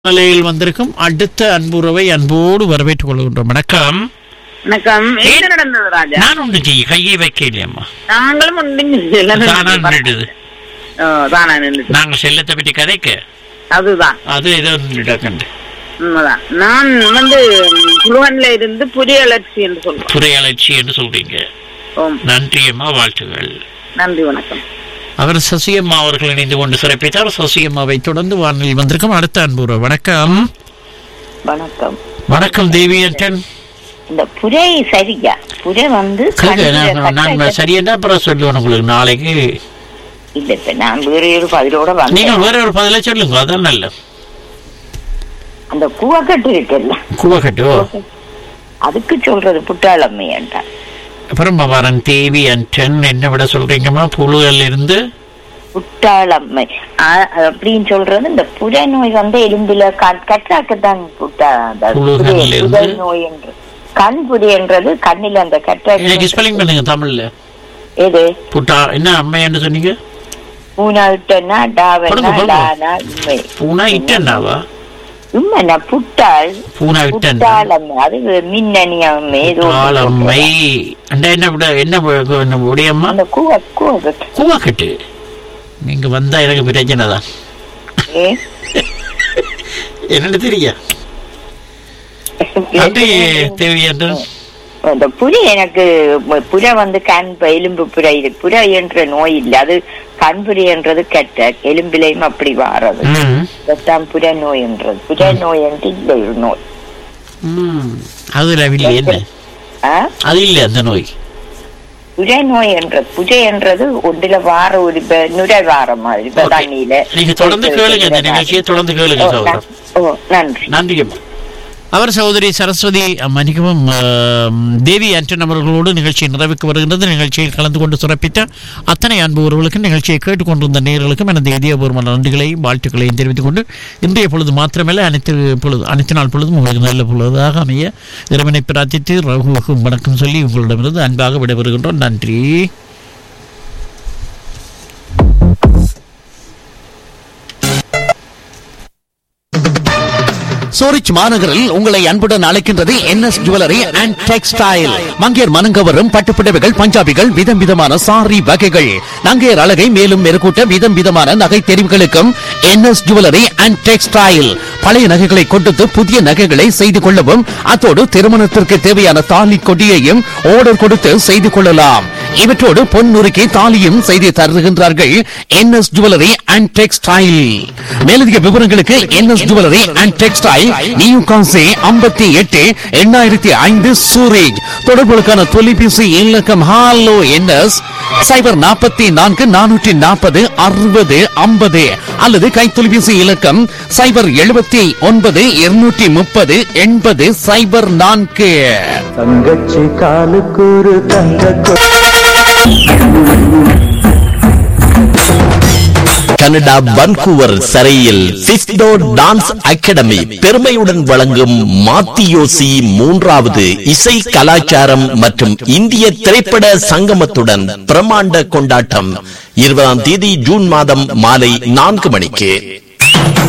நிலையில் வந்திருக்கும் அடுத்த அன்புறவை அன்போடு வரவேற்றுக் கொள்கின்றோம் வணக்கம் வணக்கம் என்ன நடந்தது ராஜா நான் ஒன்று செய்ய கையை வைக்கலையம்மா நாங்களும் ஒன்றும் தானா நின்றுடுது தானா நின்றுட்டு நாங்க செல்லத்தை பற்றி கதைக்க அதுதான் அது ஏதோ நின்றுடக்கண்டு உண்மைதான் நான் வந்து புலுவன்ல இருந்து புதிய அலட்சி என்று சொல்றேன் துறை அலட்சி என்று சொல்றீங்க ஓம் நன்றி அம்மா வாழ்த்துகள் நன்றி வணக்கம் அவர் சசியம்மா அவர்கள் இணைந்து கொண்டு சிறப்பித்தார் சசியம்மாவை தொடர்ந்து வானொலி வந்திருக்கும் அடுத்த அன்புறவு வணக்கம் வணக்கம் வணக்கம் தேவி அட்டன் இந்த புரை சரியா புரை வந்து கேட்க கண்ணுல நான் நான் கட்டாயம் சரியண்டா அப்புறம் சொல்லுவேன் உங்களுக்கு நாளைக்கு இல்ல இப்ப நான் வேற ஒரு பதிலோட நீங்க வந்தேன் வேற ஒரு பதில சொல்லுங்க அதான் நல்ல அந்த கூவக்கட்டு இருக்குல்ல கூவக்கட்டு அதுக்கு சொல்றது புட்டாளம்மையண்டா பிரம்மவரன் தேவி அன்டன் என்ன விட சொல்றீங்கம்மா புழுகல்ல இருந்து புட்டாளம்மை ஆ- அப்படின்னு சொல்றது இந்த புரை நோய் வந்து எலும்பில கற்றாக்கத்தான் புட்டா அந்த புழுகல்ல புரை- இருந்து? புரை நோய் என்று கண் புரி என்றது கண்ணில் அந்த எனக்கு கற்றாக்க ஸ்பெல்லிங் பண்ணுங்க தமிழ்ல எது புட்டா என்ன அம்மையான்னு சொன்னீங்க பூனா விட்டனா டாவனா சொல்லுங்க, சொல்லுங்க. டானா உண்மை பூனா இட்டன்னாவா உண்மைண்ணா புட்டாள் பூனா இட்டன் புட்டாளம்மை அது மின்னணியம் ஏதோ ஒன்று ஆளம்மை அண்டா என்ன விட என்ன வி- என்ன உடையம்மா அந்த கூவ கூவக்கட்டு கூவக்கட்டு நீங்க வந்தா எனக்கு பிரச்சனை தான் ஏ? என்னன்னு தெரியா நன்றி தேவி அன்டன் அந்த புரை எனக்கு ம- புரை வந்து கண் ப- எலும்பு புரை இது புரை என்ற நோய் இல்லை அது கண் புரை என்றது கெட்ட எலும்பிலையும் அப்படி வாரது ம். இதைத்தான் புரை நோய் என்றது புரை நோய் என்று இல்லை ஒரு நோய் ம். அதுல இல்லை என்ன ஆ? அது இல்லை அந்த நோய் புரை நோய் என்ற புரை என்றது ஒன்றுல வார ஒரு இப்ப நுரை வார மாதிரி இப்ப Okay. தண்ணியில நீங்க தொடர்ந்து கேளுங்க இந்த நிகழ்ச்சியை தொடர்ந்து கேளுங்க ஓ, சகோதரர் நன்- ஓ நன்றி நன்றி அம்மா அவர் சகோதரி சரஸ்வதி மன்னிக்கவும் ஆம், தேவி ஆண்டன் அவர்களோடு நிகழ்ச்சி நிறைவுக்கு வருகின்றது நிகழ்ச்சியில் கலந்து கொண்டு சிறப்பித்த அத்தனை அன்பு உறவுகளுக்கும் நிகழ்ச்சியை கேட்டுக்கொண்டிருந்த நேயர்களுக்கும் எனது இதயபூர்வமான நன்றிகளையும் வாழ்த்துக்களையும் தெரிவித்துக் கொண்டு இன்றைய பொழுது மாத்திரமல்ல அனைத்து பொழுது அனைத்து நாள் பொழுதும் உங்களுக்கு நல்ல பொழுதாக அமைய இறைவனை பிரார்த்தித்து ரகுவுக்கும் வணக்கம் சொல்லி உங்களிடமிருந்து அன்பாக விடைபெறுகின்றோம் நன்றி சூரிச் மாநகரில் உங்களை அன்புடன் அழைக்கின்றது என்எஸ் ஜுவல்லரி அண்ட் டெக்ஸ்டைல் மங்கையர் மனங்கவரும் பட்டுப்புடவைகள் பஞ்சாபிகள் விதம் விதமான சாரி வகைகள் நங்கையர் அழகை மேலும் மெருகூட்ட விதம் விதமான நகை தெரிவுகளுக்கும் என்எஸ் ஜுவல்லரி அண்ட் டெக்ஸ்டைல் பழைய நகைகளை கொடுத்து புதிய நகைகளை செய்து கொள்ளவும் அத்தோடு திருமணத்திற்கு தேவையான தாலி கொடியையும் ஆர்டர் கொடுத்து செய்து கொள்ளலாம் இவற்றோடு பொன் நுறுக்கி தாலியும் செய்து தருகின்றார்கள் என்எஸ் ஜுவல்லரி அண்ட் டெக்ஸ்டைல் மேலதிக விவரங்களுக்கு NS jewellery and textile new கான்சி ஐம்பத்தி எட்டு எண்ணாயிரத்தி ஐந்து சூரேஜ் தொடர்புகளுக்கான தொலைபேசி இலக்கம் ஹாலோ என்எஸ் சைபர் நாற்பத்தி நான்கு நானூற்றி நாற்பது அறுபது ஐம்பது அல்லது கைத்தொலைபேசி இலக்கம் சைபர் எழுபத்தி ஒன்பது இருநூற்றி முப்பது எண்பது சைபர் நான்கு தங்கச்சி காலுக்கூறு தங்க கனடா வன்கூவர் சரையில் சிஸ்டோ டான்ஸ் அகாடமி பெருமையுடன் வழங்கும் மாத்தியோசி மூன்றாவது இசை கலாச்சாரம் மற்றும் இந்திய திரைப்பட சங்கமத்துடன் பிரமாண்ட கொண்டாட்டம் இருபதாம் தேதி ஜூன் மாதம் மாலை நான்கு மணிக்கு